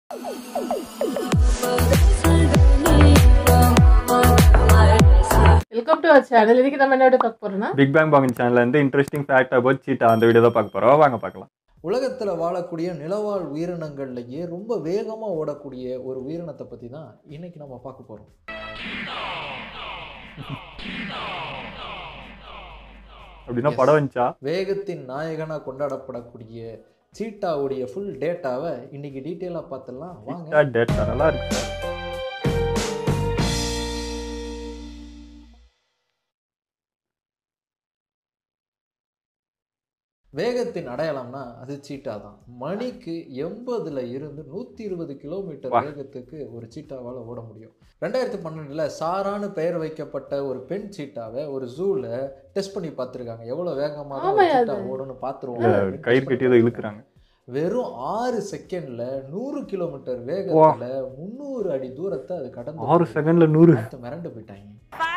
Welcome to our channel இதுக்கு நம்ம என்ன பார்க்க போறோம்னா பிக் பேங் பாங்கின் சேனல்ல இருந்து இன்ட்ரெஸ்டிங் ஃபேக்ட் அபவுட் சீட்டா அந்த வீடியோ தான் பார்க்க போறோம் வாங்க பார்க்கலாம் உலகத்தில் வாழக்கூடிய நிலவாழ் உயிரினங்கள்லயே ரொம்ப வேகமாக ஓடக்கூடிய ஒரு உயிரினத்தை பற்றி தான் இன்னைக்கு நம்ம பார்க்க போகிறோம் அப்படின்னா படம் வந்துச்சா வேகத்தின் நாயகனாக கொண்டாடப்படக்கூடிய சீட்டாவுடைய ஃபுல் டேட்டாவை இன்னைக்கு டீட்டெயிலாக பார்த்துடலாம் வாங்க டேட்டா நல்லா இருக்கு சார் வேகத்தின் அடையாளம்னா அது சீட்டா தான் மணிக்கு எண்பதுல இருந்து நூற்றி இருபது கிலோமீட்டர் வா. வேகத்துக்கு ஒரு சீட்டாவால் ஓட முடியும் ரெண்டாயிரத்தி பன்னெண்டுல சாரான்னு பெயர் வைக்கப்பட்ட ஒரு பெண் சீட்டாவை ஒரு ஜூல டெஸ்ட் பண்ணி பார்த்துருக்காங்க எவ்வளவு வேகமாக தான் ஒரு ஆமாய்யா சீட்டா அது. ஓடுன்னு இல்ல, பார்த்துருவோம் கயிறு கட்டி ஏதோ இழுக்கிறாங்க வெறும் ஆறு செகண்ட்ல நூறு கிலோமீட்டர் வேகத்துல முந்நூறு அடி தூரத்தை அது கடந்து ஆறு செகண்ட்ல நூறு பார்த்து மிரண்டு போயிட்டாங்க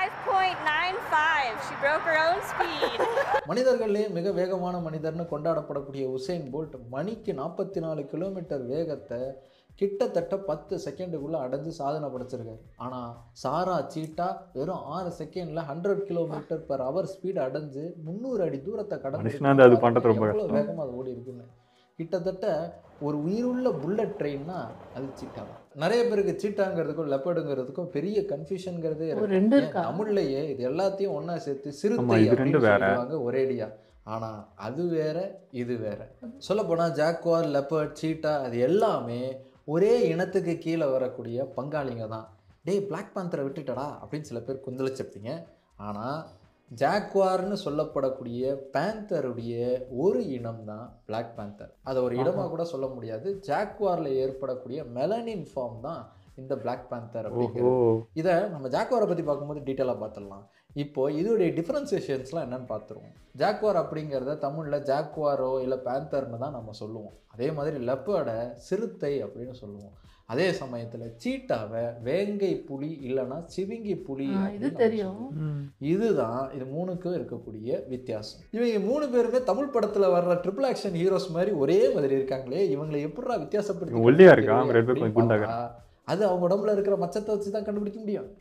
5.95. She broke her own speed. மனிதர்களே மிக வேகமான மனிதர்னு கொண்டாடப்படக்கூடிய உசைன் போல்ட் மணிக்கு நாற்பத்தி நாலு கிலோமீட்டர் வேகத்தை கிட்டத்தட்ட பத்து செகண்டுக்குள்ள அடைஞ்சு சாதனை படைச்சிருக்காரு ஆனா சாரா சீட்டா வெறும் ஆறு செகண்ட்ல hundred kilometre per hour speed அடைஞ்சு முந்நூறு அடி தூரத்தை கடந்து மனுஷனா இருந்தா அது பண்றது ரொம்ப எவ்வளவு கஷ்டம். வேகமா அது ஓடி இருக்குன்னு கிட்டத்தட்ட ஒரு உயிருள்ள புல்லட் ட்ரெயின்னா அது சீட்டா தான் நிறைய பேருக்கு சீட்டாங்கிறதுக்கும் லெப்பர்டுங்கிறதுக்கும் பெரிய கன்ஃபியூஷன்ங்கிறதே ஒரு இருக்கு ரெண்டு ஏன் இருக்கா தமிழ்லயே இது எல்லாத்தையும் ஒண்ணா சேர்த்து ஆமா, சிறுத்தை இது ரெண்டு அப்படின்னு வேற. சொல்லுவாங்க ஒரேடியா ஆனா அது வேற இது வேற சொல்ல போனா ஜாக்வார் லெப்பர்ட் சீட்டா அது எல்லாமே ஒரே இனத்துக்கு கீழே வரக்கூடிய பங்காளிங்க தான் டேய் பிளாக் பேந்தரை விட்டுட்டடா அப்படின்னு சில பேர் குந்தளிச்சிருப்பீங்க ஆனா ஜாக்வார்னு சொல்லப்படக்கூடிய பேந்தருடைய ஒரு இனம் தான் பிளாக் பேந்தர் அதை ஒரு இடமா கூட சொல்ல முடியாது ஜாக்வார்ல ஏற்படக்கூடிய மெலனின் ஃபார்ம் தான் இந்த பிளாக் பேந்தர் ஓஹோ அப்படிங்கிறது இதை நம்ம ஜாக்வாரை பற்றி பார்க்கும்போது டீட்டெயிலாக பார்த்துடலாம் இப்போ இதோடைய டிஃப்ரென்சியேஷன்ஸ்லாம் என்னன்னு பார்த்துருவோம் ஜாக்வார் அப்படிங்கிறத தமிழில் ஜாக்வாரோ இல்லை பேந்தர்னு தான் நம்ம சொல்லுவோம் அதே மாதிரி லெப்பர்டை சிறுத்தை அப்படின்னு சொல்லுவோம் அதே சமயத்தில் சீட்டாவை வேங்கை புலி இல்லைன்னா சிவிங்கி புலி ஆ, அப்படின்னு இது நம்ம தெரியும் சொல்லுவோம். இதுதான் இது மூணுக்கும் இருக்கக்கூடிய வித்தியாசம் இவங்க மூணு பேருமே தமிழ் படத்துல வர்ற ட்ரிபிள் ஆக்ஷன் ஹீரோஸ் மாதிரி ஒரே மாதிரி இருக்காங்களே இவங்களை எப்படிடா வித்தியாசப்படுத்தி இவன் ஒல்லியா இருக்கா? கண்டுபிடிக்கிறது அவங்க ரெண்டு பேரும் அப்படின்னு குண்டாங்க. பார்த்தா, அது அவங்க உடம்புல இருக்கிற மச்சத்தை வச்சு தான் கண்டுபிடிக்க முடியும்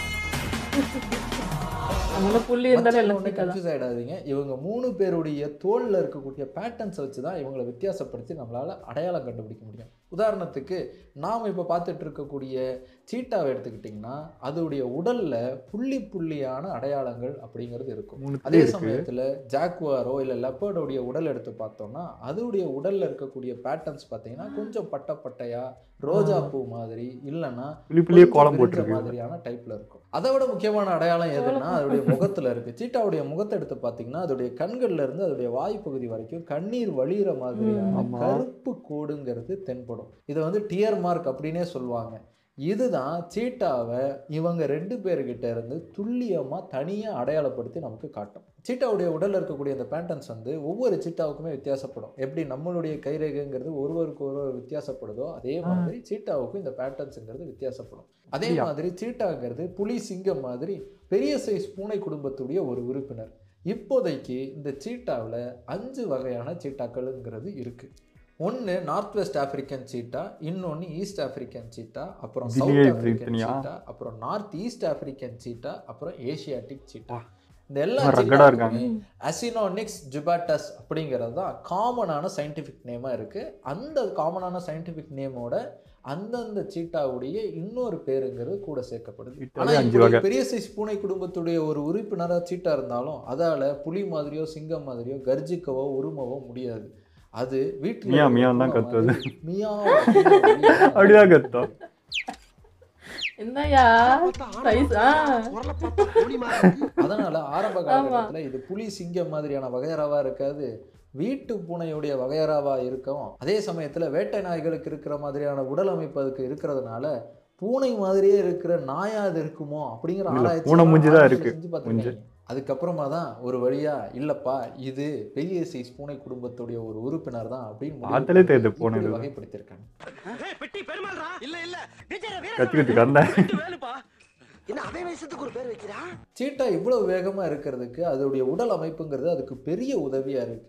அவங்கள புள்ளி இருந்தாலும் எல்லாம் சீட்டா தான் கன்ஃபியூஸ் ஆயிடாதீங்க இவங்க மூணு பேருடைய தோல்ல இருக்கக்கூடிய பேட்டர்ன்ஸை வச்சு தான் இவங்களை வித்தியாசப்படுத்தி நம்மளால அடையாளம் கண்டுபிடிக்க முடியும் உதாரணத்துக்கு நாம் இப்போ பார்த்துட்டு இருக்கக்கூடிய சீட்டாவை எடுத்துக்கிட்டிங்கன்னா அதோடைய உடல்ல புள்ளி புள்ளியான அடையாளங்கள் அப்படிங்கிறது இருக்கும் மூணு அதே பேர் இருக்கு சமயத்துல ஜாக்குவாரோ இல்லை லெப்பர்டோடைய உடல் எடுத்து பார்த்தோம்னா அதோடைய உடல்ல இருக்கக்கூடிய பேட்டர்ன்ஸ் பார்த்தீங்கன்னா கொஞ்சம் பட்ட பட்டையா ரோஜா பூ மாதிரி இல்லைன்னா புள்ளி புள்ளியே கொஞ்சம் கோலம் விரிஞ்ச போட்டிருக்கு மாதிரியான டைப்ல இருக்கும் அதை விட முக்கியமான அடையாளம் எதுன்னா அதோடைய முகத்துல இருக்கு சீட்டாவுடைய முகத்தை எடுத்து பார்த்தீங்கன்னா அதோடைய கண்கள்ல இருந்து அதோடைய வாய் பகுதி வரைக்கும் கண்ணீர் வழியிற மாதிரியான ஆமா. கருப்பு கோடுங்கிறது தென்படும் இதை வந்து டியர் மார்க் அப்படின்னே சொல்லுவாங்க இதுதான் சீட்டாவை இவங்க ரெண்டு பேர்கிட்ட இருந்து துல்லியமா தனியா அடையாளப்படுத்தி நமக்கு காட்டும் சீட்டாவுடைய உடல்ல இருக்கக்கூடிய அந்த பேட்டர்ன்ஸ் வந்து ஒவ்வொரு சீட்டாவுக்குமே வித்தியாசப்படும் எப்படி நம்மளுடைய கைரேகைங்கிறது ஒருவருக்கு ஒருவர் வித்தியாசப்படுதோ அதே மாதிரி சீட்டாவுக்கும் இந்த பேட்டர்ன்ஸுங்கிறது வித்தியாசப்படும் அதே அப்படியா? மாதிரி சீட்டாங்கிறது புலி சிங்கம் மாதிரி பெரிய சைஸ் பூனை குடும்பத்துடைய ஒரு உறுப்பினர் இப்போதைக்கு இந்த சீட்டாவில் அஞ்சு வகையான சீட்டாக்கள்ங்கிறது இருக்கு ஒன்று நார்த் வெஸ்ட் ஆப்பிரிக்கன் சீட்டா இன்னொன்று ஈஸ்ட் ஆப்பிரிக்கன் சீட்டா அப்புறம் இதுலயே சவுத் இப்படி ஆப்பிரிக்கன் தனியா? சீட்டா அப்புறம் நார்த் ஈஸ்ட் ஆப்பிரிக்கன் சீட்டா அப்புறம் ஏசியாட்டிக் சீட்டா வா. இந்த எல்லா ரொம்ப rugged-ஆ இருக்காங்க. சீட்டாக்குமே அசினோனிக்ஸ் ஜுபாட்டஸ் அப்படிங்கிறது தான் காமனான சயின்டிஃபிக் நேமாக இருக்குது அந்த காமனான சயின்டிஃபிக் நேமோட அந்தந்த சீட்டாவுடைய இன்னொரு பேருங்கிறது கூட சேர்க்கப்படுது சீட்டாவே ஆனால் அஞ்சு வகை. பெரிய சைஸ் பூனை குடும்பத்துடைய ஒரு உறுப்பினராக சீட்டா இருந்தாலும் அதால புலி மாதிரியோ சிங்கம் மாதிரியோ கர்ஜிக்கவோ உருமவோ முடியாது அது வீட்டில் மியா, மியான்னு தான் கத்துவது. மியாவ் அப்படிதான் கத்தும். என்னய்யா சைஸ் ஆ அதனால ஆரம்ப காலகட்டத்தில் இது புலி சிங்கம் மாதிரியான வகையறாவா இருக்காது வீட்டு பூனையுடைய வகையறாவா இருக்கும் அதே சமயத்துல வேட்டை நாய்களுக்கு இருக்கிற மாதிரியான உடல் அமைப்பு அதுக்கு இருக்கிறதுனால பூனை மாதிரியே இருக்கிற நாயா அது இருக்குமோ அப்படிங்கிற இல்ல, ஆராய்ச்சி பூனை மூஞ்சி தான் ஆராய்ச்சி இருக்கு. செஞ்சு பார்த்திருக்காங்க. அதுக்கப்புறமா தான் ஒரு வழியா இல்லப்பா இது பெரிய சைஸ் பூனை குடும்பத்துடைய ஒரு உறுப்பினர் தான் அப்படின்னு முடிவு பார்த்தாலே தெரியுது பண்ணி பூனை இப்படி இதுதான். வகைப்படுத்தியிருக்காங்க பெட்டி பெருமாள்ரா இல்ல இல்ல கத்திக்கிட்டு கந்த வேலுப்பா என்ன அதே வயசுக்கு ஒரு பேர் வைக்கிறா சீட்டா இவ்வளவு வேகமாக இருக்கிறதுக்கு அதோடைய உடல் அமைப்புங்கிறது அதுக்கு பெரிய உதவியாக இருக்குது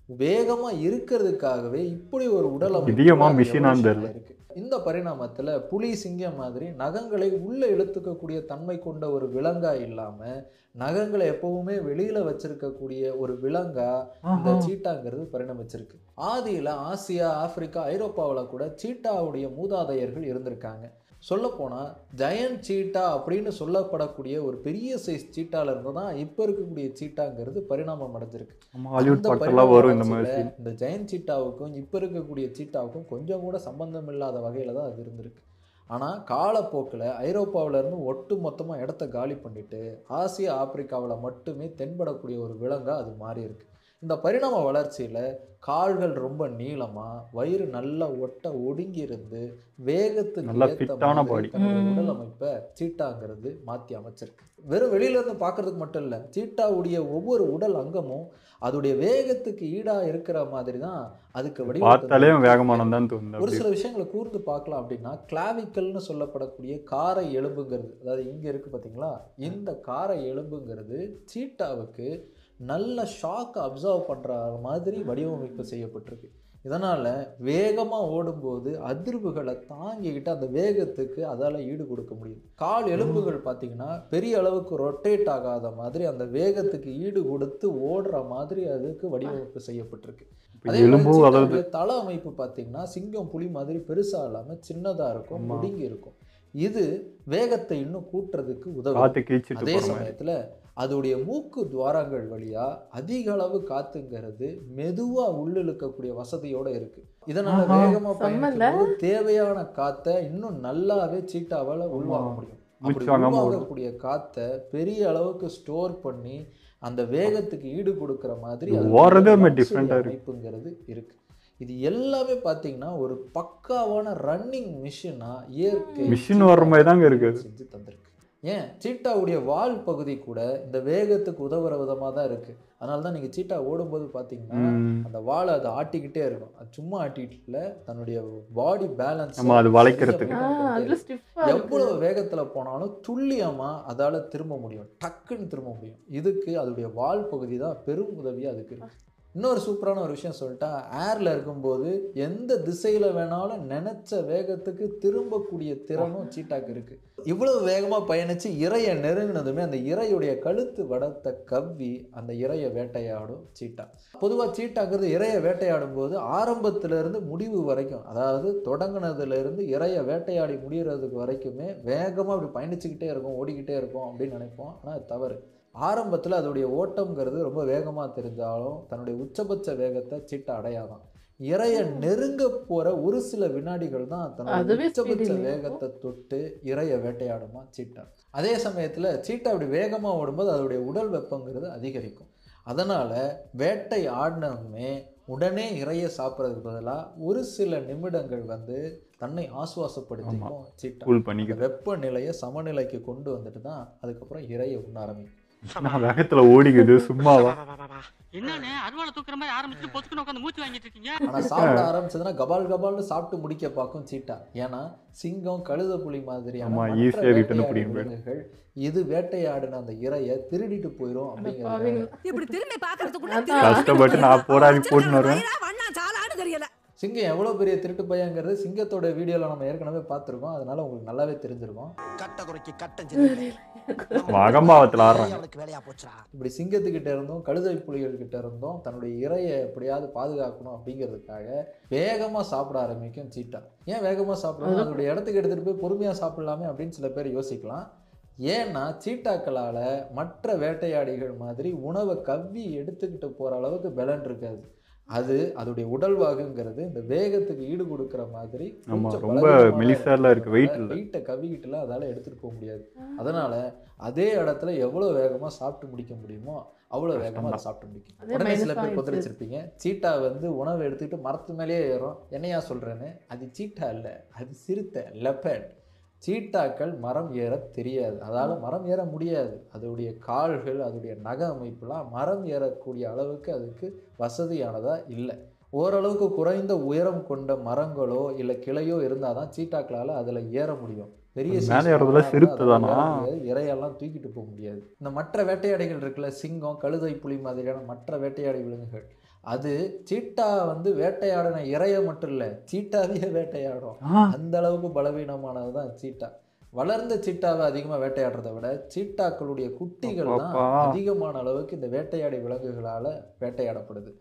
வேகமா இருக்கிறதுக்காகவே இப்படி ஒரு உடல் அமைப்பு இதயமா அது மிஷினான்னு evolution தெரியல. இருக்கு இந்த பரிணாமத்துல புலி சிங்கம் மாதிரி நகங்களை உள்ள இழுத்துக்கக்கூடிய தன்மை கொண்ட ஒரு விலங்கா இல்லாம நகங்களை எப்பவுமே வெளியில வச்சிருக்கக்கூடிய ஒரு விலங்கா இந்த சீட்டாங்கிறது பரிணமிச்சிருக்கு ஆதியில ஆசியா ஆப்பிரிக்கா ஐரோப்பாவுல கூட சீட்டாவுடைய மூதாதையர்கள் இருந்திருக்காங்க சொல்லப்போனால் ஜெயண்ட் சீட்டா அப்படின்னு சொல்லப்படக்கூடிய ஒரு பெரிய சைஸ் சீட்டால இருந்து தான் இப்போ இருக்கக்கூடிய சீட்டாங்கிறது பரிணாமம் அடைஞ்சிருக்கு நம்ம ஹாலிவுட் அந்த படத்தெல்லாம் வரும் இந்த மாதிரி பரிணாம scene. இந்த ஜெயண்ட் சீட்டாவுக்கும் இப்போ இருக்கக்கூடிய சீட்டாவுக்கும் கொஞ்சம் கூட சம்பந்தம் இல்லாத வகையில் தான் அது இருந்திருக்கு ஆனால் காலப்போக்கில் ஐரோப்பாவிலேருந்து ஒட்டு மொத்தமாக இடத்த காலி பண்ணிட்டு ஆசியா ஆப்பிரிக்காவில் மட்டுமே தென்படக்கூடிய ஒரு விலங்கா அது மாறி இருக்கு இந்த பரிணாம வளர்ச்சியில் கால்கள் ரொம்ப நீளமாக வயிறு நல்லா ஒட்ட ஒடுங்கி இருந்து வேகத்துக்கு நல்லா ஏத்த fit ஆன மாதிரி body. தன்னுடைய ம். உடல் அமைப்பை சீட்டாங்கிறது மாற்றி அமைச்சிருக்கு வெறும் வெளியில இருந்து பார்க்கறதுக்கு மட்டும் இல்லை சீட்டாவுடைய ஒவ்வொரு உடல் அங்கமும் அதோடைய வேகத்துக்கு ஈடா இருக்கிற மாதிரி தான் அதுக்கு பார்த்தாலே வடிவம் வேகமானம் தான் தோணுது ஒரு அப்படி. சில விஷயங்களை கூர்ந்து பார்க்கலாம் அப்படின்னா கிளாவிக்கல்னு சொல்லப்படக்கூடிய காரை எலும்புங்கிறது அதாவது இங்க இருக்கு பாத்தீங்களா இந்த காரை எலும்புங்கிறது சீட்டாவுக்கு நல்ல ஷாக் அப்சர்வ் பண்ற மாதிரி வடிவமைப்பு செய்யப்பட்டிருக்கு இதனால வேகமா ஓடும்போது அதிர்வுகளை தாங்கிக்கிட்டு அந்த வேகத்துக்கு அதால ஈடு கொடுக்க முடியும் கால் எலும்புகள் பார்த்தீங்கன்னா பெரிய அளவுக்கு ரொட்டேட் ஆகாத மாதிரி அந்த வேகத்துக்கு ஈடு கொடுத்து ஓடுற மாதிரி அதுக்கு வடிவமைப்பு செய்யப்பட்டிருக்கு இப்ப அதே மாதிரி எலும்பும் அதாவது சீட்டாவுடைய தலை அமைப்பு பார்த்தீங்கன்னா சிங்கம் புலி மாதிரி பெருசா இல்லாம சின்னதா இருக்கும் ஆமா. முடுங்கி இருக்கும் இது வேகத்தை இன்னும் கூட்டுறதுக்கு உதவும் காத்து கீழ்ச்சிட்டு அதே போற மாதிரி சமயத்துல அதோடைய மூக்கு துவாரங்கள் வழியா அதிக அளவு காத்துங்கிறது மெதுவா உள்ளிழுக்கக்கூடிய வசதியோட இருக்கு இதனால ஆஹா, வேகமா செம்மல்ல? பயணிக்கும் போது தேவையான காத்தை இன்னும் நல்லாவே சீட்டாவால உள்வாங்க முடியும் அப்படி மூச்சு வாங்காம ஓடும். உள்வாங்கக்கூடிய காத்தை பெரிய அளவுக்கு ஸ்டோர் பண்ணி அந்த வேகத்துக்கு ஈடு கொடுக்கிற மாதிரி இது அதோடைய ஓடுறதே ஒரு luxury different ஆ இருக்கு. அமைப்புங்கிறது இருக்கு இது எல்லாமே பார்த்தீங்கன்னா ஒரு பக்காவான ரன்னிங் மிஷினா இயற்கை Machine வர்ற மாதிரி தாங்க இருக்கு அது. செஞ்சு தந்திருக்கு ஏன் சீட்டாவுடைய வால் பகுதி கூட இந்த வேகத்துக்கு உதவுற விதமாக தான் இருக்கு அதனால தான் நீங்கள் சீட்டா ஓடும்போது பார்த்தீங்கன்னா ம். அந்த வாலை அதை ஆட்டிக்கிட்டே இருக்கும் அது சும்மா ஆட்டிக்கிட்டு இல்ல, தன்னுடைய பாடி பேலன்ஸ் ஆமா, அது வளைக்கிறதுக்கு. ஆ, அதுல ஸ்டிஃபா இருக்கு எவ்வளவு வேகத்துல போனாலும் துல்லியமா அதால திரும்ப முடியும் டக்குன்னு திரும்ப முடியும் இதுக்கு அதோடைய வால் பகுதி தான் பெரும் உதவியா அதுக்கு இருக்கு இன்னொரு சூப்பரான ஒரு விஷயம் சொல்லிட்டா ஏர்ல இருக்கும்போது எந்த திசையில வேணாலும் நினைச்ச வேகத்துக்கு திரும்பக்கூடிய திறனும் சீட்டாக்கு இருக்கு இவ்வளவு வேகமா பயணிச்சு இறைய நெருங்கினதுமே அந்த இறையுடைய கழுத்து வடத்தை கவ்வி அந்த இறைய வேட்டையாடும் சீட்டா பொதுவா சீட்டாங்கிறது இறைய வேட்டையாடும் போது ஆரம்பத்துல இருந்து முடிவு வரைக்கும் அதாவது தொடங்குனதுல இருந்து இறைய வேட்டையாடி முடியறதுக்கு வரைக்குமே வேகமா அப்படி பயணிச்சுக்கிட்டே இருக்கும் ஓடிக்கிட்டே இருக்கும் அப்படின்னு நினைப்போம் ஆனா அது தவறு ஆரம்பத்துல அதோடைய ஓட்டம்ங்கிறது ரொம்ப வேகமா தெரிஞ்சாலும் தன்னுடைய உச்சபட்ச வேகத்தை சீட்டா அடையாதான் இறைய நெருங்க போற ஒரு சில வினாடிகள் தான் தன்னுடைய அதுவே speed உச்சபட்ச இல்லையா? வேகத்தை தொட்டு இறைய வேட்டையாடுமா சீட்டா அதே சமயத்துல சீட்டா அப்படி வேகமா ஓடும்போது அதோடைய உடல் வெப்பங்கிறது அதிகரிக்கும் அதனால வேட்டை ஆடினவுமே உடனே இறைய சாப்பிட்றதுக்கு பதிலாக ஒரு சில நிமிடங்கள் வந்து தன்னை ஆசுவாசப்படுத்திக்கும் சீட்டா கூல் அந்த பண்ணிக்குது வெப்பநிலையை சமநிலைக்கு கொண்டு வந்துட்டு தான் அதுக்கப்புறம் இறைய உண்ண ஆரம்பிக்கும் நான் வேகத்துல ஓடிக்குது சும்மாவா என்னன்னு அருவாளை தூக்குற மாதிரி ஆரம்பிச்சுட்டு பொத்துக்குன்னு உட்காந்து மூச்சு வாங்கிட்டு இருக்கீங்க ஆனா சாப்பிட ஆரம்பிச்சதுன்னா கபால் கபால்னு சாப்பிட்டு முடிக்க பார்க்கும் சீட்டா ஏன்னா சிங்கம் கழுத புலி மாதிரியான ஆமா, மற்ற easy ஆ return வேட்டையாடி புடிங்க போயிடும். விலங்குகள் இது வேட்டையாடின அந்த இரையை திருடிட்டு போயிடும் அப்படிங்கிறது பாவீங்களா. இப்படி திரும்பி பாக்குறதுக்குள்ள அதான். திரும்பி கஷ்டப்பட்டு நான் போராடி போட்டுன்னு வருவேன். வயிறா, வண்ணா சாலான்னு தெரியல சிங்கம் எவ்வளவு பெரிய திருட்டு பையங்கிறது சிங்கத்தோட வீடியோல நம்ம ஏற்கனவே பார்த்திருக்கோம் அதனால உங்களுக்கு நல்லாவே தெரிஞ்சிருக்கும் கட்ட குறைக்கு கட்டம் மகம்பாவத்துல ஆடுறாங்க. அவனுக்கு வேலையா போச்சுடா இப்படி சிங்கத்துக்கிட்ட இருந்தும் கழுதை புலிகள் கிட்ட இருந்தும் தன்னுடைய இரையை எப்படியாவது பாதுகாக்கணும் அப்படிங்கிறதுக்காக வேகமா சாப்பிட ஆரம்பிக்கும் சீட்டா ஏன் வேகமா சாப்பிடணும் அதோடைய இடத்துக்கு எடுத்துட்டு போய் பொறுமையா சாப்பிடலாமே அப்படின்னு சில பேர் யோசிக்கலாம் ஏன்னா சீட்டாக்களால மற்ற வேட்டையாடிகள் மாதிரி உணவை கவ்வி எடுத்துக்கிட்டு போற அளவுக்கு பலன் இருக்காது அது அதோடைய உடல்வாகுங்கிறது இந்த வேகத்துக்கு ஈடு கொடுக்கிற மாதிரி ஆமா கொஞ்சம் ரொம்ப பலவீனமான மெலிசாலாம் இருக்கு வெயிட் இல்ல வெயிட்டை கவிக்கிட்டுலாம் அதால எடுத்துட்டு போக முடியாது அதனால அதே இடத்துல எவ்வளவு வேகமா சாப்பிட்டு முடிக்க முடியுமோ அவ்வளவு வேகமா அதை சாப்பிட்டு முடிக்கும் அதே உடனே சில minus பேர் ஆயிடுச்சு. கொந்தளிச்சிருப்பீங்க சீட்டா வந்து உணவை எடுத்துக்கிட்டு மரத்து மேலேயே ஏறும் என்னையா சொல்றேன்னு அது சீட்டா இல்ல அது சிறுத்தை லெப்பர்ட் சீட்டாக்கள் மரம் ஏற தெரியாது அதால மரம் ஏற முடியாது அதோடைய கால்கள் அதோடைய நக அமைப்புலாம் மரம் ஏறக்கூடிய அளவுக்கு அதுக்கு வசதியானதா இல்லை ஓரளவுக்கு குறைந்த உயரம் கொண்ட மரங்களோ இல்லை கிளையோ இருந்தால் தான் சீட்டாக்களால் அதில் ஏற முடியும் பெரிய அது size மேலே ஏறுறதுல மரம்லாம் சிறுத்தை இருந்தா தானா? அதெல்லாம் ஏற முடியாது. இரையெல்லாம் தூக்கிட்டு போக முடியாது இந்த மற்ற வேட்டையாடிகள் இருக்குல்ல சிங்கம் கழுதை புலி மாதிரியான மற்ற வேட்டையாடி விலங்குகள் அது சீட்டா வந்து வேட்டையாடின இறைய மட்டும் இல்லை சீட்டாவே வேட்டையாடும் ஆ, அந்த அளவுக்கு பலவீனமானது தான் சீட்டா வளர்ந்த சீட்டாவை அதிகமாக வேட்டையாடுறதை விட சீட்டாக்களுடைய குட்டிகள் தான் அப்பப்பா. அதிகமான அளவுக்கு இந்த வேட்டையாடி விலங்குகளால வேட்டையாடப்படுது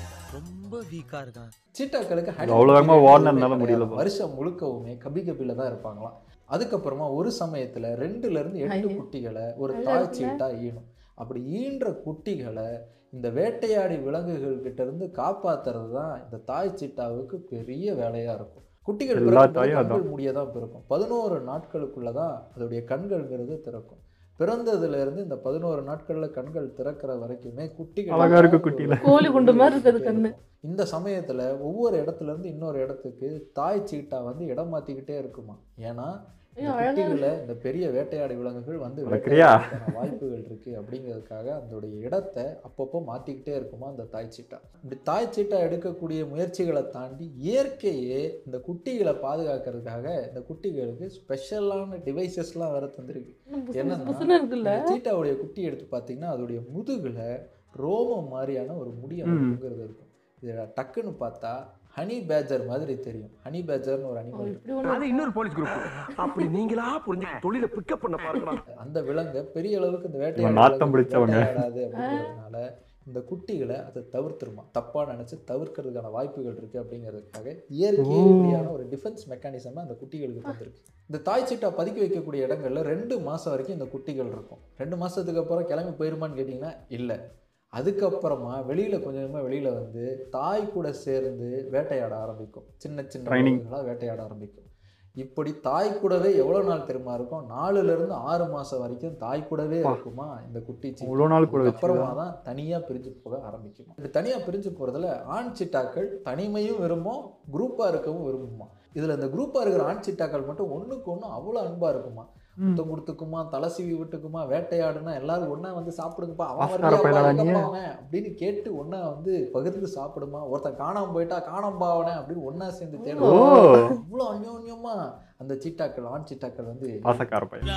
ரொம்ப வீக்கா இருக்கான் சீட்டாக்களுக்கு இது அவ்வளவு வேகமா கிடையாது. ஓடுனதுனால முடியலப்பா. வருஷம் முழுக்கவுமே கபி கபில தான் இருப்பாங்களாம் அதுக்கப்புறமா ஒரு சமயத்துல ரெண்டுல இருந்து எட்டு ஐயோ. குட்டிகளை ஒரு நல்லா தாய் இருக்குல்ல? சீட்டா ஈனும் அப்படி ஈன்ற குட்டிகளை இந்த வேட்டையாடி விலங்குகள் கிட்ட இருந்து காப்பாத்துறது தான் இந்த தாய் சீட்டாவுக்கு பெரிய வேலையா இருக்கும் குட்டிகள் எல்லா பிறக்கும்போது தாயும் கண்கள் மூடியே தான் பிறக்கும் பதினோரு நாட்களுக்குள்ள தான் அதோடைய கண்கள்ங்கிறது திறக்கும் பிறந்ததுல இருந்து இந்த பதினோரு நாட்கள்ல கண்கள் திறக்கிற வரைக்குமே குட்டிகள் அழகா இருக்கு குட்டியில. கோழி குண்டு மாதிரி இருக்குது கண்ணு இந்த சமயத்துல ஒவ்வொரு இடத்துல இருந்து இன்னொரு இடத்துக்கு தாய் சீட்டா வந்து இடம் மாத்திக்கிட்டே இருக்குமா ஏன்னா இந்த ஐயோ, அழகா குட்டிகளை இந்த பெரிய வேட்டையாடி விலங்குகள் வந்து வளர்க்குறியா? வேட்டையாடுறதுக்கான வாய்ப்புகள் இருக்கு அப்படிங்கிறதுக்காக அதோடைய இடத்தை அப்பப்போ மாத்திக்கிட்டே இருக்குமா அந்த தாய் சீட்டா இப்படி தாய் சீட்டா எடுக்கக்கூடிய முயற்சிகளை தாண்டி இயற்கையே இந்த குட்டிகளை பாதுகாக்கிறதுக்காக இந்த குட்டிகளுக்கு ஸ்பெஷலான டிவைசஸ்லாம் வேற தந்திருக்கு புசு என்னன்னா, புசுன்னு இருக்குல்ல இந்த சீட்டாவுடைய குட்டி எடுத்து பார்த்தீங்கன்னா அதோடைய முதுகுல ரோமம் மாதிரியான ஒரு முடி அந்த ம். முதுகுறது இருக்கும் இதை டக்குன்னு பார்த்தா ஹனி பேஜர் மாதிரி தெரியும் ஹனி பேஜர்னு ஒரு ஓ, அனிமல் இப்படி ஒண்ணு அது இன்னொரு போலீஸ் குரூப் அப்படி நீங்களா புரிஞ்சு தொழில பிக்கப் பண்ண பாருங்களா அந்த விலங்கை பெரிய அளவுக்கு இந்த இவன் வேட்டையாடு நாத்தம் விலங்கு பிடிச்சவங்க. வேட்டையாடாது அப்படிங்கிறதுனால இந்த குட்டிகளை அதை தவிர்த்துருமா தப்பா நினைச்சு தவிர்க்கிறதுக்கான வாய்ப்புகள் இருக்கு அப்படிங்கிறதுக்காக இயற்கையே ஓ. இப்படியான ஒரு டிஃபென்ஸ் மெக்கானிசம் அந்த குட்டிகளுக்கு தந்திருக்கு இந்த தாய் சீட்டா பதுக்கி வைக்கக்கூடிய இடங்கள்ல ரெண்டு மாசம் வரைக்கும் இந்த குட்டிகள் இருக்கும் ரெண்டு மாசத்துக்கு அப்புறம் கிளம்பி போயிருமான்னு கேட்டிங்கன்னா இல்லை அதுக்கப்புறமா வெளியில கொஞ்சம் கொஞ்சமா வெளியில வந்து தாய் கூட சேர்ந்து வேட்டையாட ஆரம்பிக்கும் சின்ன சின்ன Training. விலங்குகளா வேட்டையாட ஆரம்பிக்கும் இப்படி தாய் கூடவே எவ்வளவு நாள் தெரியுமா இருக்கும் நாலுல இருந்து ஆறு மாசம் வரைக்கும் தாய் கூடவே அப்பா. இருக்குமா இந்த குட்டி சீட்டா. அவ்வளோ நாள் கூட அப்புறமா வச்சு தான் தனியா பிரிஞ்சு போக ஆரம்பிக்கும் இப்படி தனியா பிரிஞ்சு போறதுல ஆண் சிட்டாக்கள் தனிமையும் விரும்பும் குரூப்பா இருக்கவும் விரும்புமா இதுல இந்த குரூப்பா இருக்கிற ஆண் சிட்டாக்கள் மட்டும் ஒண்ணுக்கு ஒண்ணு அவ்வளவு அன்பா இருக்குமா முத்தம் கொடுத்துக்குமா தலை சீவி விட்டுக்குமா வேட்டையாடுனா எல்லாரும் ஒண்ணா வந்து சாப்பிடுங்கப்பா அவன் ஆஸ்கார வரலையாப்பா, பயலாடா நீ? எங்கப்பா அவன் அப்படின்னு கேட்டு ஒண்ணா வந்து பகிர்ந்து சாப்பிடுமா ஒருத்தன் காணாம போயிட்டா காணாம பாவனே அப்படின்னு ஒண்ணா சேர்ந்து ஓ தேடுவோம் அவ்வளோ அந்யோன்யமா அந்த சிட்டாக்கள் ஆண் சிட்டாக்கள் வந்து பாசக்கார பையன்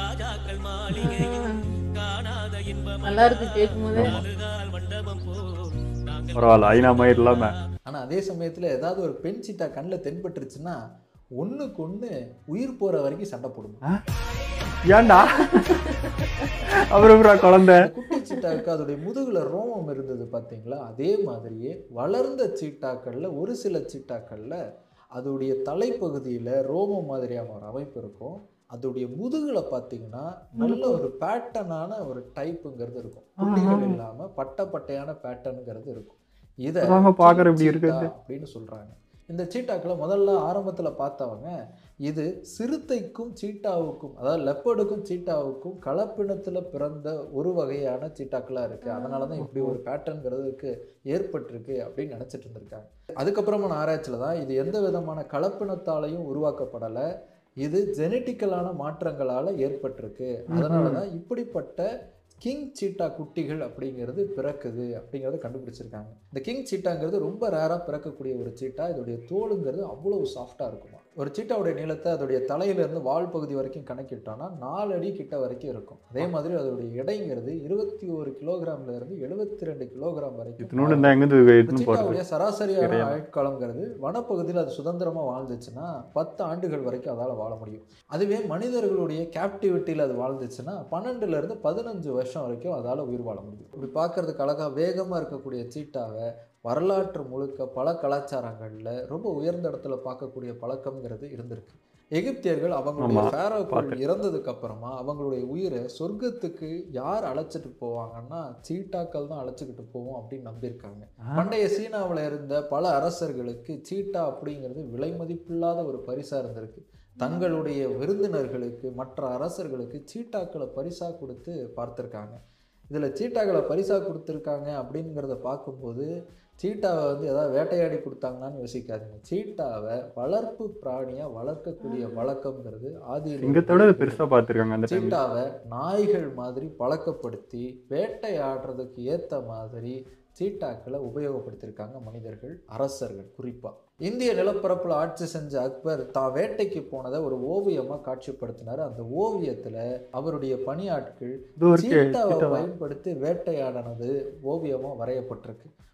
நல்லா இருக்கு கேட்கும் போதே பரவாயில்ல ஐநா மயிர் இல்லாம ஆனா அதே சமயத்துல ஏதாவது ஒரு பெண் சிட்டா கண்ணில் தென்பட்டுருச்சுன்னா ஒண்ணுக்கு ஒண்ணு உயிர் போற வரைக்கும் சண்டை போடுமா ஏன்டா அப்புறம் குழந்தை இந்த குட்டி சீட்டாவுக்கு அதோடைய முதுகுல ரோமம் இருந்தது பாத்தீங்களா அதே மாதிரியே வளர்ந்த சீட்டாக்கள்ல ஒரு சில சீட்டாக்கள்ல அதோடைய தலைப்பகுதியில ரோமம் மாதிரியான ஒரு அமைப்பு இருக்கும் அதோடைய முதுகுல பார்த்தீங்கன்னா நல்ல ஒரு பேட்டர்னான ஒரு டைப்புங்கிறது இருக்கும் புள்ளிகள் இல்லாம பட்ட பட்டையான பேட்டர்னுங்கிறது இருக்கும் இதை அதாங்க பார்க்கற இப்படி சீட்டா இருக்குது. அப்படின்னு சொல்றாங்க இந்த சீட்டாக்களை முதல்ல ஆரம்பத்துல பார்த்தவங்க இது சிறுத்தைக்கும் சீட்டாவுக்கும் அதாவது லெப்பர்டுக்கும் சீட்டாவுக்கும் கலப்பினத்துல பிறந்த ஒரு வகையான சீட்டாக்களா இருக்கு அதனால தான் இப்படி ஒரு பேட்டர்ன்கிறதுக்கு ஏற்பட்டிருக்கு அப்படின்னு நினைச்சிட்டு இருந்திருக்காங்க அதுக்கப்புறமான ஆராய்ச்சியில தான் இது எந்த விதமான கலப்பினத்தாலையும் உருவாக்கப்படலை இது ஜெனட்டிக்கலான மாற்றங்களால ஏற்பட்டிருக்கு அதனால தான் இப்படிப்பட்ட கிங் சீட்டா குட்டிகள் அப்படிங்கிறது பிறக்குது அப்படிங்கிறத கண்டுபிடிச்சிருக்காங்க இந்த கிங் சீட்டாங்கிறது ரொம்ப ரேராக பிறக்கக்கூடிய ஒரு சீட்டா இதோடைய தோலுங்கிறது அவ்வளவு சாஃப்டாக இருக்குமா ஒரு சீட்டாவுடைய நீளத்தை அதோடைய தலையிலேருந்து வால் பகுதி வரைக்கும் கணக்கிட்டோம்னா நாலு அடி கிட்ட வரைக்கும் இருக்கும் அதே மாதிரி அதோடைய எடைங்கிறது இருபத்தி ஒரு கிலோகிராம்ல இருந்து எழுபத்தி ரெண்டு கிலோகிராம் வரைக்கும் இத்தினோடு இந்த எங்கேருந்து இந்த எடுத்துன்னு போறது சீட்டாவுடைய சராசரியான கிடையாது. ஆயுட்காலங்கிறது வனப்பகுதியில் அது சுதந்திரமா வாழ்ந்துச்சுன்னா பத்து ஆண்டுகள் வரைக்கும் அதால வாழ முடியும் அதுவே மனிதர்களுடைய கேப்டிவிட்டியில் அது வாழ்ந்துச்சுன்னா பன்னெண்டுல இருந்து பதினஞ்சு வருஷம் வரைக்கும் அதால உயிர் வாழ முடியும் இப்படி பார்க்கறதுக்கு அழகா வேகமா இருக்கக்கூடிய சீட்டாவை வரலாற்று முழுக்க பல கலாச்சாரங்கள்ல ரொம்ப உயர்ந்த இடத்துல பார்க்கக்கூடிய பழக்கம்ங்கிறது இருந்திருக்கு எகிப்தியர்கள் அவங்களுடைய ஆமா, ஃபேரோக்கள் பார்த்தேன். இறந்ததுக்கு அப்புறமா அவங்களுடைய உயிரை சொர்க்கத்துக்கு யார் அழைச்சிட்டு போவாங்கன்னா சீட்டாக்கள் தான் அழைச்சிக்கிட்டு போவோம் அப்படின்னு நம்பியிருக்காங்க பண்டைய சீனாவில் இருந்த பல அரசர்களுக்கு சீட்டா அப்படிங்கிறது விலை மதிப்பில்லாத ஒரு பரிசா இருந்திருக்கு தங்களுடைய விருந்தினர்களுக்கு மற்ற அரசர்களுக்கு சீட்டாக்களை பரிசா கொடுத்து பார்த்துருக்காங்க இதில் சீட்டாக்களை பரிசா கொடுத்துருக்காங்க அப்படிங்கிறத பார்க்கும்போது சீட்டாவை வந்து ஏதாவது வேட்டையாடி கொடுத்தாங்களான்னு யோசிக்காதீங்க சீட்டாவை வளர்ப்பு பிராணியா வளர்க்கக்கூடிய வழக்கம்ங்கிறது ஆதியில் சிங்கத்தோட இது பெருசா பார்த்துருக்காங்க அந்த டைம்ல சீட்டாவை நாய்கள் மாதிரி பழக்கப்படுத்தி வேட்டையாடுறதுக்கு ஏத்த மாதிரி சீட்டாக்களை உபயோகப்படுத்தியிருக்காங்க மனிதர்கள் அரசர்கள் குறிப்பா இந்திய நிலப்பரப்புல ஆட்சி செஞ்ச அக்பர் தான் வேட்டைக்கு போனதை ஒரு ஓவியமா காட்சிப்படுத்தினார் அந்த ஓவியத்துல அவருடைய பணியாட்கள் இதோ இருக்கே சீட்டாவை சீட்டாவா? பயன்படுத்தி வேட்டையாடினது ஓவியமா வரையப்பட்டிருக்கு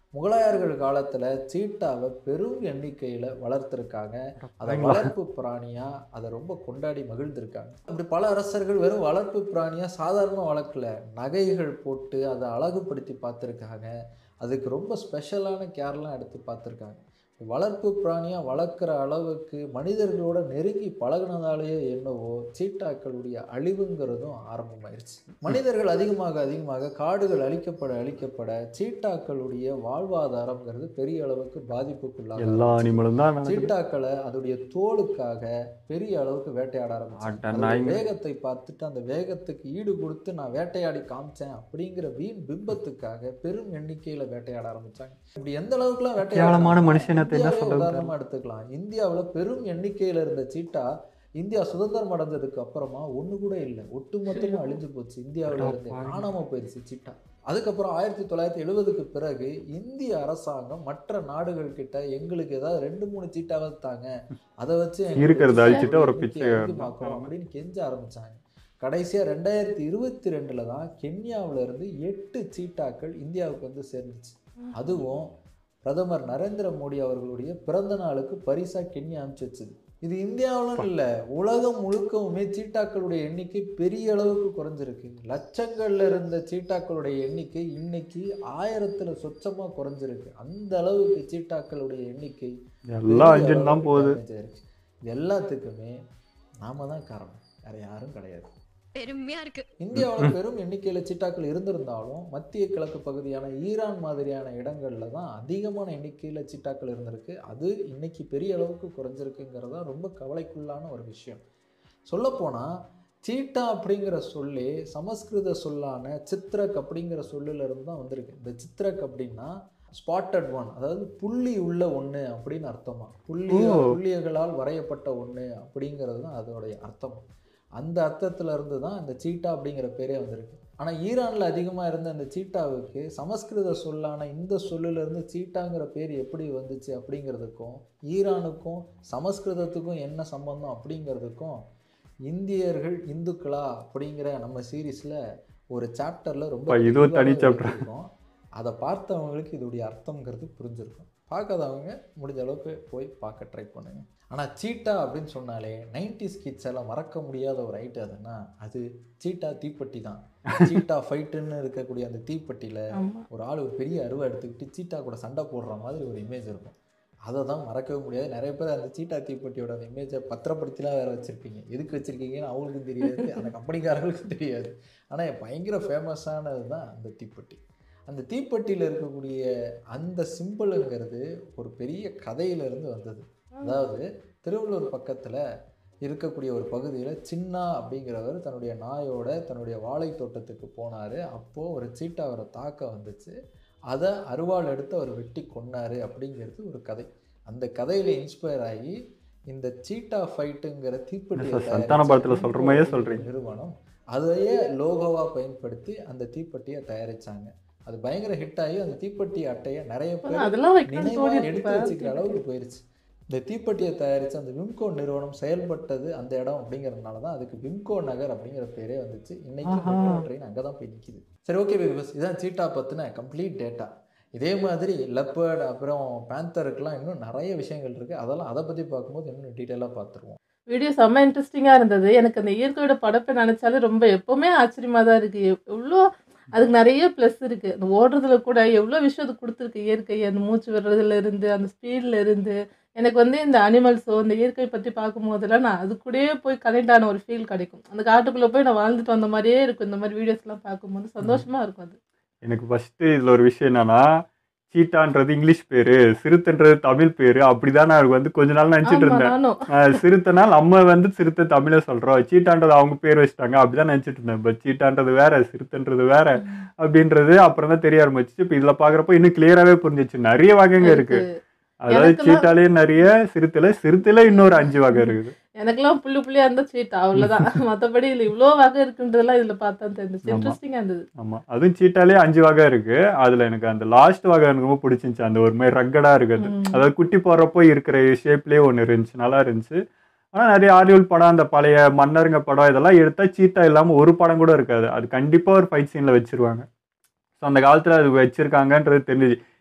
முகலாயர்கள் காலத்தில் சீட்டாவை பெரும் எண்ணிக்கையில் வளர்த்துருக்காங்க அதை வளர்ப்பு பிராணியாக அதை ரொம்ப கொண்டாடி மகிழ்ந்திருக்காங்க அப்படி பல அரசர்கள் வெறும் வளர்ப்பு பிராணியாக சாதாரணமாக வளர்க்கல நகைகள் போட்டு அதை அழகுபடுத்தி பார்த்துருக்காங்க அதுக்கு ரொம்ப ஸ்பெஷலான கேர்லாம் எடுத்து பார்த்துருக்காங்க வளர்ப்பு பிராணியாக வளர்க்குற அளவுக்கு மனிதர்களோட நெருங்கி பழகுனதாலேயே என்னவோ சீட்டாக்களுடைய அழிவுங்கிறதும் ஆரம்பமாயிருச்சு மனிதர்கள் அதிகமாக அதிகமாக காடுகள் அழிக்கப்பட அழிக்கப்பட சீட்டாக்களுடைய வாழ்வாதாரம்ங்கிறது பெரிய அளவுக்கு பாதிப்புக்குள்ளாக எல்லா அனிமலும் தான் நடக்குது. சீட்டாக்களை அதோடைய தோலுக்காக பெரிய அளவுக்கு வேட்டையாட ஆரம்பிச்சாங்க அட அதோட நாய்ங்க. வேகத்தை பார்த்துட்டு அந்த வேகத்துக்கு ஈடு கொடுத்து நான் வேட்டையாடி காமிச்சேன் அப்படிங்கிற வீண் பிம்பத்துக்காக பெரும் எண்ணிக்கையில வேட்டையாட ஆரம்பிச்சாங்க இப்படி எந்த அளவுக்குலாம் கேவலமான வேட்டையாட மனுஷனத்தை என்ன சொல்றது? உதாரணமா எடுத்துக்கலாம் இந்தியாவுல பெரும் எண்ணிக்கையில இருந்த சீட்டா இந்தியா சுதந்திரம் அடைஞ்சதுக்கு அப்புறமா ஒண்ணு கூட இல்லை ஒட்டுமொத்தமா அழிஞ்சு போச்சு இந்தியாவுல இருந்து காணாம போயிருச்சு சீட்டா அதுக்கப்புறம் ஆயிரத்தி தொள்ளாயிரத்தி எழுபதுக்கு பிறகு இந்திய அரசாங்கம் மற்ற நாடுகள் கிட்ட எங்களுக்கு ஏதாவது ரெண்டு மூணு சீட்டாவது தாங்க அதை வச்சு எங்களுக்கு இருக்கிறத அழிச்சிட்டு ஒரு எண்ணிக்கையை பிச்சை அதிகமாக்குறோம் அப்படின்னு கெஞ்ச ஆரம்பிச்சாங்க கடைசியா ரெண்டாயிரத்தி இருபத்தி ரெண்டுல தான் கென்யாவுல இருந்து எட்டு சீட்டாக்கள் இந்தியாவுக்கு வந்து சேர்ந்துச்சு அதுவும் பிரதமர் நரேந்திர மோடி அவர்களுடைய பிறந்த நாளுக்கு பரிசா கென்யா அனுப்பிச்சு வச்சது இது இந்தியாவிலும் இல்லை உலகம் முழுக்கவுமே சீட்டாக்களுடைய எண்ணிக்கை பெரிய அளவுக்கு குறைஞ்சிருக்கு லட்சங்கள்ல இருந்த சீட்டாக்களுடைய எண்ணிக்கை இன்னைக்கு ஆயிரத்துல சொச்சமா குறைஞ்சிருக்கு அந்த அளவுக்கு சீட்டாக்களுடைய எண்ணிக்கை எல்லாம் அஞ்சுன்னு தான் போகுது damage ஆயிருக்கு. இது எல்லாத்துக்குமே நாம தான் காரணம் வேற யாரும் கிடையாது பெருமையா இருக்கு இந்தியாவில் பெரும் எண்ணிக்கையில் சீட்டாக்கள் இருந்திருந்தாலும் மத்திய கிழக்கு பகுதியான ஈரான் மாதிரியான இடங்கள்ல தான் அதிகமான எண்ணிக்கையில் சீட்டாக்கள் இருந்திருக்கு அது இன்னைக்கு பெரிய அளவுக்கு குறைஞ்சிருக்குங்கிறது தான் ரொம்ப கவலைக்குள்ளான ஒரு விஷயம் சொல்லப்போனால் சீட்டா அப்படிங்கிற சொல்லி சமஸ்கிருத சொல்லான சித்ரக் அப்படிங்கிற சொல்லில இருந்து தான் வந்திருக்கு இந்த சித்ரக் அப்படின்னா ஸ்பாட்டட் ஒன் அதாவது புள்ளி உள்ள ஒன்று அப்படின்னு அர்த்தமா புள்ளி ஓ. புள்ளியர்களால் வரையப்பட்ட ஒன்று அப்படிங்கிறது தான் அதோடைய அர்த்தம் அந்த அர்த்தத்துல இருந்து தான் இந்த சீட்டா அப்படிங்கிற பேரே வந்திருக்கு ஆனால் ஈரானில் அதிகமாக இருந்த இந்த சீட்டாவுக்கு சமஸ்கிருத சொல்லான இந்த சொல்லிலிருந்து சீட்டாங்கிற பேர் எப்படி வந்துச்சு அப்படிங்கிறதுக்கும் ஈரானுக்கும் சமஸ்கிருதத்துக்கும் என்ன சம்பந்தம் அப்படிங்கிறதுக்கும் இந்தியர்கள் இந்துக்களா அப்படிங்கிற நம்ம சீரீஸில் ஒரு சாப்டரில் ரொம்ப அப்பா, இது ஒரு தனி தெளிவாக chapter. விளக்கியிருக்கோம். அதை பார்த்தவங்களுக்கு இதோடைய அர்த்தங்கிறது புரிஞ்சிருக்கும் பார்க்காதவங்க முடிஞ்ச அளவுக்கு போய் பார்க்க ட்ரை பண்ணுங்க ஆனால் சீட்டா அப்படின்னு சொன்னாலே நைன்டிஸ் கிட்ஸ் எல்லாம் மறக்க முடியாத ஒரு ஐட்டம் அதுன்னா அது சீட்டா தீப்பெட்டி தான் சீட்டா ஃபைட்டுன்னு இருக்கக்கூடிய அந்த தீப்பெட்டியில் ஆமா ஒரு ஆள் ஒரு பெரிய அருவா எடுத்துக்கிட்டு சீட்டா கூட சண்டை போடுற மாதிரி ஒரு இமேஜ் இருக்கும் அதை தான் மறக்கவே முடியாது நிறைய பேர் அந்த சீட்டா தீப்பெட்டியோட அந்த இமேஜை பத்திரப்படுத்திலாம் வேற வச்சுருப்பீங்க எதுக்கு வச்சுருக்கீங்கன்னு அவங்களுக்கும் தெரியாது அந்த கம்பெனிக்காரர்களுக்கும் தெரியாது ஆனால் பயங்கர ஃபேமஸானது தான் அந்த தீப்பெட்டி அந்த தீப்பெட்டியில் இருக்கக்கூடிய அந்த சிம்பிளுங்கிறது ஒரு பெரிய கதையிலிருந்து வந்தது அதாவது திருவள்ளூர் பக்கத்தில் இருக்கக்கூடிய ஒரு பகுதியில் சின்னா அப்படிங்கிறவர் தன்னுடைய நாயோட தன்னுடைய வாழை தோட்டத்துக்கு போனார் அப்போது ஒரு சீட்டா அவரை தாக்க வந்துச்சு அதை அருவாள் எடுத்து அவர் வெட்டி கொன்னாரு அப்படிங்கிறது ஒரு கதை அந்த கதையில் இன்ஸ்பயர் ஆகி இந்த சீட்டா ஃபைட்டுங்கிற தீப்பெட்டி என்ன சார், சந்தான படத்துல சொல்ற மாதிரியே சொல்றீங்க. நிறுவனம் அதையே லோகோவாக பயன்படுத்தி அந்த தீப்பெட்டியை தயாரிச்சாங்க அது பயங்கர ஹிட் ஆகி அந்த தீப்பெட்டி அட்டையை நிறைய பேர் அதெல்லாம் வைக்கணும்னு நினைவா தோணி எடுத்து வச்சுக்கிற அளவுக்கு போயிருச்சு இந்த தீப்பெட்டியை தயாரித்து அந்த விம்கோ நிறுவனம் செயல்பட்டது அந்த இடம் அப்படிங்கிறதுனால தான் அதுக்கு விம்கோ நகர் அப்படிங்கிற பேரே வந்துச்சு இன்னைக்கு ஆஹா. மெட்ரோ ட்ரெயின் அங்கே தான் போய் நிற்கிது சரி ஓகே பேபிஸ் இதான் சீட்டா பற்றின கம்ப்ளீட் டேட்டா இதே மாதிரி லெப்பர்ட் அப்புறம் பேந்தருக்குலாம் இன்னும் நிறைய விஷயங்கள் இருக்குது அதெல்லாம் அதை பற்றி பார்க்கும்போது இன்னும் டீட்டெயிலாக பார்த்துருவோம் வீடியோ செம்ம இன்ட்ரெஸ்டிங்காக இருந்தது எனக்கு அந்த இயற்கையோட படப்பை நினச்சாலே ரொம்ப எப்போவுமே ஆச்சரியமாக தான் இருக்குது எவ்வளோ அதுக்கு நிறைய ப்ளஸ் இருக்குது அந்த ஓடுறதுல கூட எவ்வளோ விஷயம் அது கொடுத்துருக்கு இயற்கை அந்த மூச்சு விடுறதுல இருந்து அந்த ஸ்பீடில் இருந்து எனக்கு வந்து இந்த அனிமல்ஸோ இந்த இயற்கை பற்றி பார்க்கும்போதெல்லாம் நான் அது கூடயே போய் கனெக்ட் ஆன ஒரு ஃபீல் கிடைக்கும் அந்த காட்டுக்குள்ளே போய் நான் வாழ்ந்துட்டு வந்த மாதிரியே இருக்கும் இந்த மாதிரி வீடியோஸ்லாம் பார்க்கும்போது சந்தோஷமாக இருக்கும் அது எனக்கு ஃபஸ்ட்டு இதில் ஒரு விஷயம் என்னன்னா சீட்டான்றது இங்கிலீஷ் பேர் சிறுத்தைன்றது தமிழ் பேர் அப்படிதான் நான் வந்து கொஞ்ச நாள் நினச்சிட்டு ஆமா இருந்தேன் நானும் ஆஹ் சிறுத்தைனா நம்ம வந்து சிறுத்தை தமிழை சொல்கிறோம் சீட்டான்றது அவங்க பேர் வச்சுட்டாங்க அப்படிதான் நினச்சிட்டு இருந்தேன் பட் சீட்டான்றது வேற சிறுத்தைன்றது வேற அப்படின்றது அப்புறம் தான் தெரிய ஆரம்பிச்சு இப்போ இதில் பார்க்குறப்போ இன்னும் கிளியராகவே புரிஞ்சிச்சு நிறைய வகைங்க இருக்கு அதாவது எனக்கெல்லாம் சீட்டாலே நிறைய சிறுத்தையில சிறுத்தையில இன்னொரு அஞ்சு வகை இருக்குது எனக்கெல்லாம் புள்ளி புள்ளியாக இருந்தால் சீட்டா அவ்வளோதான் மற்றபடி இதில் இவ்வளோ வகை இருக்குன்றதெல்லாம் இதில் பார்த்தா தெரிஞ்சிச்சு ஆமா. இன்ட்ரெஸ்டிங்காக இருந்தது ஆமாம் அதுவும் சீட்டாலே அஞ்சு வகை இருக்கு அதில் எனக்கு அந்த லாஸ்ட் வகை எனக்கு ரொம்ப பிடிச்சிருந்துச்சு அந்த ஒரு மாதிரி ரக்கடாக இருக்குது ம். அதாவது குட்டி போடுறப்போ இருக்கிற ஷேப்லேயே ஒன்று இருந்துச்சு நல்லா இருந்துச்சு ஆனால் நிறைய ஆரியோல் படம் அந்த பழைய மன்னருங்க படம் இதெல்லாம் எடுத்தா சீட்டா இல்லாமல் ஒரு படம் கூட இருக்காது அது கண்டிப்பாக ஒரு ஃபைட் சீனில் வச்சிருவாங்க ஸோ அந்த காலத்தில் அது வச்சிருக்காங்கன்றது தெரிஞ்சுச்சு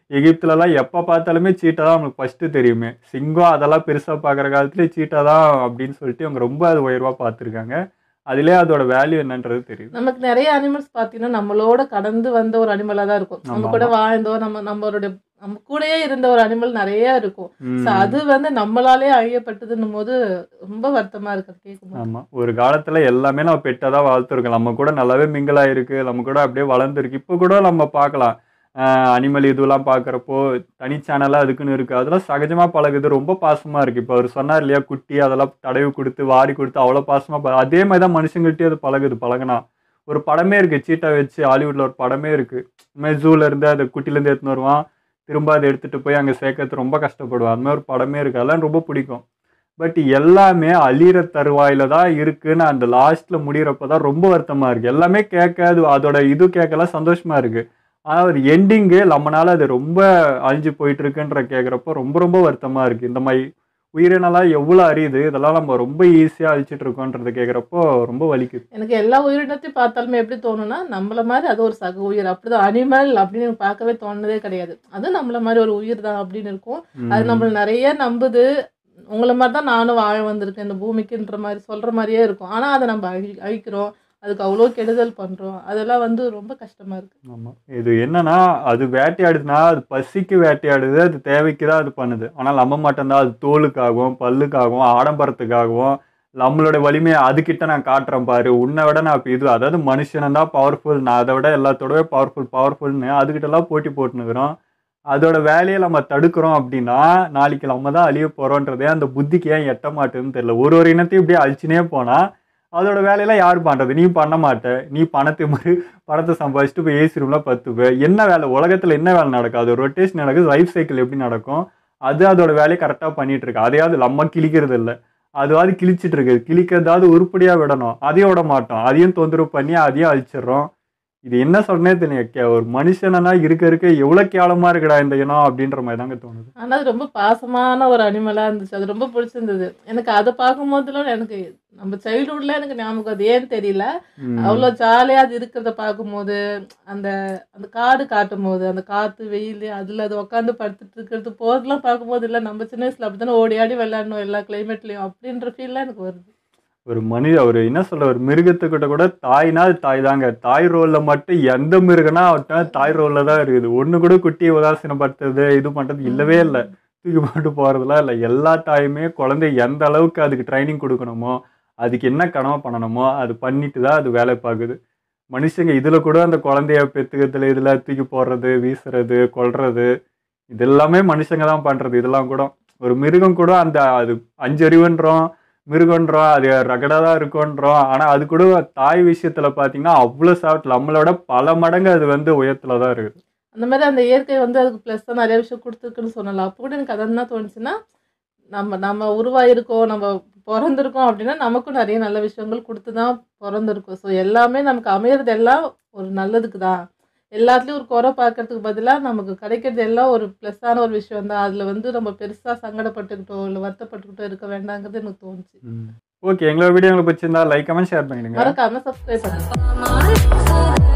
எகிப்துலலாம் எப்போ பார்த்தாலுமே சீட்டா தான் அவங்களுக்கு ஃபஸ்ட்டு தெரியுமே சிங்கம் அதெல்லாம் பெருசாக பார்க்குற காலத்துலேயே சீட்டா தான் அப்படின்னு சொல்லிட்டு அவங்க ரொம்ப அது உயர்வாக பார்த்துருக்காங்க அதிலே அதோட வேல்யூ என்னன்றது தெரியுது நமக்கு நிறைய அனிமல்ஸ் பார்த்தீங்கன்னா நம்மளோட கடந்து வந்த ஒரு அனிமலாக தான் இருக்கும் நம்ம ஆமா, கூட ஆமா. வாழ்ந்தோம் நம்ம நம்மளுடைய நம்ம கூடயே இருந்த ஒரு அனிமல் நிறைய இருக்கும் ம். ஸோ அது வந்து நம்மளாலே அழியப்பட்டதுன்னும் போது ரொம்ப வருத்தமா இருக்கு கேட்கும் ஆமா ஒரு காலத்துல எல்லாமே நம்ம பெட்டாக தான் வளர்த்துருக்கோம் நம்ம கூட நல்லாவே மிங்கிள் ஆயிருக்கு நம்ம கூட அப்படியே வளர்ந்துருக்கு இப்போ கூட நம்ம பார்க்கலாம் அனிமல் இதுவெல்லாம் பார்க்குறப்போ தனி சேனலாக அதுக்குன்னு இருக்குது அதெல்லாம் சகஜமாக பழகுது ரொம்ப பாசமாக இருக்குது இப்போ அவர் சொன்னார் இல்லையா குட்டி அதெல்லாம் தடவி கொடுத்து வாரி கொடுத்து அவ்வளோ பாசமாக அதே மாதிரி தான் மனுஷங்கள்ட்டே அது பழகுது பழகுனா ஒரு படமே இருக்குது சீட்டா வச்சு ஹாலிவுட்டில் ஒரு படமே இருக்குது இந்த மாதிரி ஜூல இருந்து அதை குட்டிலேருந்து எடுத்துன்னு வருவான் திரும்ப அதை எடுத்துகிட்டு போய் அங்கே சேர்க்கறது ரொம்ப கஷ்டப்படுவான் அந்த மாதிரி ஒரு படமே இருக்குது அதெல்லாம் ரொம்ப பிடிக்கும் பட் எல்லாமே அழியிற தருவாயில தான் இருக்குன்னு அந்த லாஸ்ட்ல முடியிறப்ப தான் ரொம்ப வருத்தமா இருக்கு எல்லாமே கேட்க அது அதோட இது கேட்கலாம் சந்தோஷமா இருக்கு ஆனா ஒரு எண்டிங்கு நம்மனால அது ரொம்ப அழிஞ்சு போயிட்டு இருக்குன்ற கேட்குறப்போ ரொம்ப ரொம்ப வருத்தமா இருக்கு இந்த மாதிரி உயிரினம்லாம் எவ்வளோ அறியுது இதெல்லாம் நம்ம ரொம்ப ஈஸியாக அழிச்சிட்டு இருக்கோன்றதை கேட்குறப்போ ரொம்ப வலிக்குது எனக்கு எல்லா உயிரினத்தையும் பார்த்தாலுமே எப்படி தோணும்னா நம்மள மாதிரி அது ஒரு சக உயிர் அப்படிதான் அனிமல் அப்படின்னு எனக்கு பார்க்கவே தோணுனதே கிடையாது அது நம்மள மாதிரி ஒரு உயிர் தான் அப்படின்னு இருக்கும் அது நம்மள நிறைய நம்புது உங்களை மாதிரி தான் நானும் வாழ வந்திருக்கேன் இந்த பூமிக்குன்ற மாதிரி சொல்ற மாதிரியே இருக்கும் ஆனா அதை நம்ம அழி அழிக்கிறோம் அதுக்கு அவ்வளோ கெடுதல் பண்றோம் அதெல்லாம் வந்து ரொம்ப கஷ்டமா இருக்கு ஆமாம் இது என்னன்னா அது வேட்டையாடுதுன்னா அது பசிக்கு வேட்டையாடுது அது தேவைக்கு தான் அது பண்ணுது ஆனால் நம்ம மட்டும்தான் அது தோலுக்காகவும் பல்லுக்காகவும் ஆடம்பரத்துக்காகவும் நம்மளோட வலிமையை அதுக்கிட்ட நான் காட்டுறேன் பாரு உன்னை விட நான் இப்போ இது அதாவது மனுஷனை தான் பவர்ஃபுல் நான் அதை விட எல்லாத்தோடவே பவர்ஃபுல் பவர்ஃபுல்னு அதுக்கிட்டலாம் போட்டி போட்டுனுக்குறோம் அதோட வேலையை நம்ம தடுக்கிறோம் அப்படின்னா நாளைக்கு நம்ம தான் அழிய போகிறோன்றதே அந்த புத்திக்கு ஏன் எட்ட மாட்டேன்னு தெரியல ஒரு ஒரு இனத்தையும் இப்படியே அழிச்சுனே போனால் அதோட வேலையெல்லாம் யார் பண்ணுறது நீ பண்ண மாட்ட நீ பணத்தை மாதிரி பணத்தை சம்பாதிச்சுட்டு போய் ஏசி ரூமில் பத்துப்பு என்ன வேலை உலகத்தில் என்ன வேலை நடக்கும் அது ரொட்டேஷன் நடக்குது லைஃப் சைக்கிள் எப்படி நடக்கும் அது அதோட வேலையை கரெக்டாக பண்ணிட்டு இருக்கு அதையாவது நம்ம கிழிக்கிறது இல்லை அதுவாது கிழிச்சிட்டு இருக்கு கிழிக்கிறதாவது உருப்படியாக விடணும் அதையும் விட மாட்டோம் அதையும் தொந்தரவு பண்ணி அதையும் அழிச்சிடுறோம் இது என்ன சொல்றனே தெரியல ஒரு மனுஷனா இருக்க இருக்க எவ்வளவு கேவலமா இருக்குடா இந்த இனம் அப்படின்ற மாதிரி தாங்க தோணுது ஆனா அது ரொம்ப பாசமான ஒரு அனிமலா இருந்துச்சு அது ரொம்ப பிடிச்சிருந்தது எனக்கு அதை பார்க்கும் போதுலாம் எனக்கு நம்ம சைல்ட்ஹுட்ல எனக்கு ஞாபகம் அது ஏன்னு தெரியல ம். அவ்வளோ ஜாலியாக அது இருக்கிறத பார்க்கும்போது அந்த அந்த காடு காட்டும் போது அந்த காற்று வெயில் அதில் அது உட்காந்து படுத்துட்டு இருக்கிறது போகிறதுலாம் பார்க்கும்போது இல்லை நம்ம சின்ன வயசில் அப்படி தானே ஓடி ஆடி விளையாடணும் எல்லா கிளைமேட்லேயும் அப்படின்ற ஃபீல்லாம் எனக்கு வருது ஒரு மனித ஒரு என்ன சொல்ற ஒரு மிருகத்துக்கிட்ட கூட தாய்னா அது தாய் தாங்க தாய் ரோல்ல மட்டும் எந்த மிருகனா அவட்ட தாய் ரோல்ல தான் இருக்குது ஒண்ணு கூட குட்டியை உதாசீனப்படுத்துறது இது பண்றது இல்லவே இல்லை தூக்கி போட்டு போறதுலாம் இல்லை எல்லா தாயுமே குழந்தை எந்த அளவுக்கு அதுக்கு ட்ரைனிங் கொடுக்கணுமோ அதுக்கு என்ன கடமை பண்ணணுமோ அது பண்ணிட்டு தான் அது வேலை பார்க்குது மனுஷங்க இதுல கூட அந்த குழந்தைய பெத்துக்கிறதுல இதுல தூக்கி போடுறது வீசுறது கொல்றது இது எல்லாமே மனுஷங்க தான் பண்றது இதெல்லாம் கூட ஒரு மிருகம் கூட அந்த அது அஞ்சறிவுன்றோம் மிருகன்றோம் அது ரகடாக தான் இருக்குன்றோம் ஆனால் அது கூட தாய் விஷயத்தில் பார்த்தீங்கன்னா அவ்வளோ சாஃப்ட் நம்மளோட பல மடங்கு அது வந்து உயரத்தில் தான் இருக்குது அந்த மாதிரி அந்த இயற்கை வந்து அதுக்கு ப்ளஸ் தான் நிறைய விஷயம் கொடுத்துருக்குன்னு சொல்லலாம் அப்போ கூட எனக்கு அது என்ன தோணுச்சுன்னா நம்ம நம்ம உருவாயிருக்கோம் நம்ம பிறந்திருக்கோம் அப்படின்னா நமக்கும் நிறைய நல்ல விஷயங்கள் கொடுத்து தான் பிறந்திருக்கோம் ஸோ எல்லாமே நமக்கு அமையிறது எல்லாம் ஒரு நல்லதுக்கு தான் எல்லாத்துலேயும் ஒரு குறை பார்க்கறதுக்கு பதிலாக நமக்கு கிடைக்கிறது எல்லாம் ஒரு ப்ளஸ்ஸான ஒரு விஷயம் தான் அதில் வந்து நம்ம பெருசாக சங்கடப்பட்டுக்கிட்டோ இல்லை வருத்தப்பட்டுக்கிட்டோ இருக்க வேண்டாங்கிறது எனக்கு தோணுச்சு ஓகே எங்களோட வீடியோ உங்களுக்கு பிடிச்சிருந்தா லைக் கமெண்ட் ஷேர் பண்ணிடுங்க மறக்காம சப்ஸ்கிரைப் பண்ணுங்க